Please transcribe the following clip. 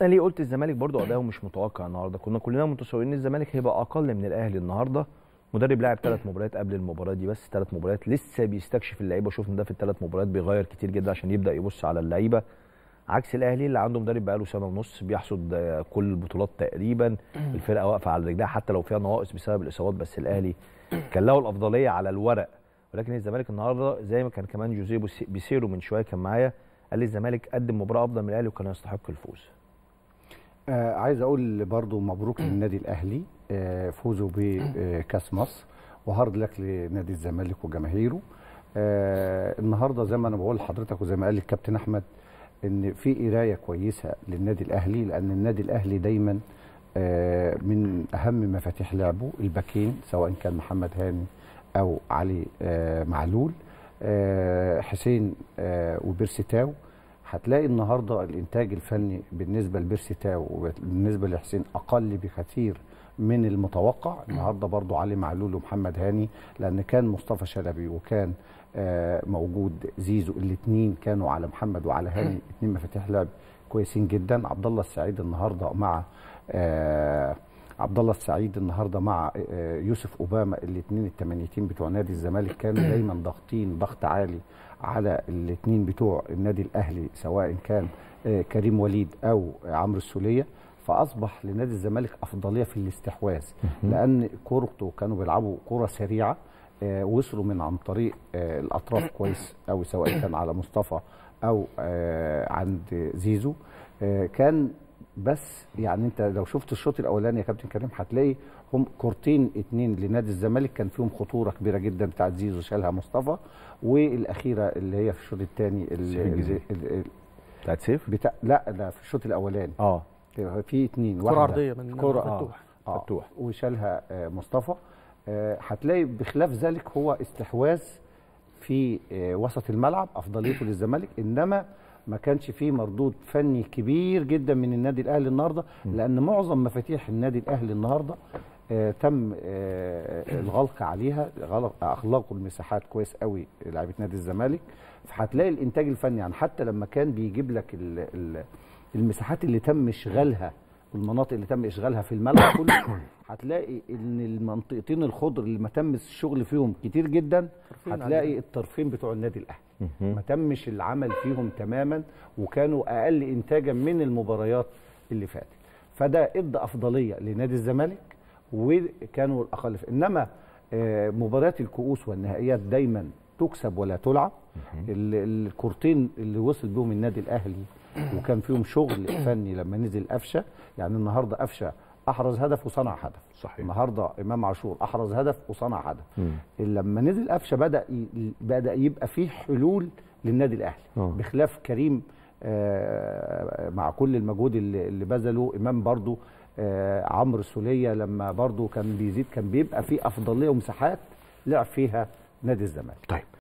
انا ليه قلت الزمالك برضو اداؤه مش متوقع النهارده كنا كلنا متصورين ان الزمالك هيبقى اقل من الاهلي النهارده مدرب لعب ثلاث مباريات قبل المباراه دي بس ثلاث مباريات لسه بيستكشف اللعيبه شفنا ده في الثلاث مباريات بيغير كتير جدا عشان يبدا يبص على اللعيبه عكس الاهلي اللي عنده مدرب بقاله سنه ونص بيحصد آه، كل البطولات تقريبا الفرقه واقفه على رجلها حتى لو فيها نواقص بسبب الاصابات بس الاهلي كان له الافضليه على الورق ولكن الزمالك النهارده زي ما كان كمان جوزيه بوس- بيسيرو من شويه كان معايا قال لي الزمالك قدم مباراه افضل من الاهلي وكان يستحق الفوز آه عايز اقول برضو مبروك للنادي الاهلي آه فوزه بكاس مصر وهارد لك لنادي الزمالك وجماهيره آه النهارده زي ما انا بقول لحضرتك وزي ما قال الكابتن احمد ان في قرايه كويسه للنادي الاهلي لان النادي الاهلي دايما آه من اهم مفاتيح لعبه الباكين سواء كان محمد هاني او علي آه معلول آه حسين آه وبيرسيتاو هتلاقي النهارده الانتاج الفني بالنسبه لبيرسيتاو وبالنسبه لحسين اقل بكثير من المتوقع النهارده برضو علي معلول ومحمد هاني لان كان مصطفى شلبي وكان آه، موجود زيزو الاثنين كانوا على محمد وعلى هاني اثنين مفاتيح لعب كويسين جدا عبد الله السعيد النهارده مع آه، عبد الله السعيد النهارده مع آه، يوسف اوباما الاثنين التمانيتين بتوع نادي الزمالك كانوا دايما ضاغطين ضغط عالي على الاثنين بتوع النادي الاهلي سواء كان آه، كريم وليد او عمرو السوليه فاصبح لنادي الزمالك افضليه في الاستحواذ لان كورته كانوا بيلعبوا كره سريعه آه، وصلوا من عن طريق آه، الاطراف كويس او سواء كان على مصطفى او آه، عند زيزو آه، كان بس يعني انت لو شفت الشوط الاولاني يا كابتن كريم هتلاقي هم كورتين اتنين لنادي الزمالك كان فيهم خطوره كبيره جدا بتاعت زيزو شالها مصطفى والاخيره اللي هي في الشوط الثاني سيف الجزيرة. بتاعت سيف بتاع لا ده في الشوط الاولاني اه في اتنين كرة واحدة عرضية من كرة فتوح. آه فتوح. وشالها آه مصطفى آه هتلاقي بخلاف ذلك هو استحواذ في آه وسط الملعب افضليته للزمالك انما ما كانش فيه مردود فني كبير جدا من النادي الاهلي النهارده لان معظم مفاتيح النادي الاهلي النهارده آه تم آه الغلق عليها غلق اغلقوا المساحات كويس قوي لعيبه نادي الزمالك فهتلاقي الانتاج الفني يعني حتى لما كان بيجيب لك ال ال المساحات اللي تم اشغالها والمناطق اللي تم اشغالها في الملعب كله هتلاقي ان المنطقتين الخضر اللي ما تم الشغل فيهم كتير جدا طرفين هتلاقي عندنا. الطرفين بتوع النادي الاهلي ما تمش العمل فيهم تماما وكانوا اقل انتاجا من المباريات اللي فاتت فده ادى افضليه لنادي الزمالك وكانوا الاقل في انما آه، مباريات الكؤوس والنهائيات دايما تكسب ولا تلعب ال- الكورتين اللي وصل بيهم النادي الاهلي وكان فيهم شغل فني لما نزل قفشه يعني النهارده قفشه احرز هدف وصنع هدف صحيح. النهارده امام عاشور احرز هدف وصنع هدف لما نزل قفشه بدا ي- بدا يبقى فيه حلول للنادي الاهلي آه. بخلاف كريم آه، مع كل المجهود اللي اللي بذله امام برضو آه، عمرو السوليه لما برضو كان بيزيد كان بيبقى فيه افضليه ومساحات لعب فيها نادي الزمالك طيب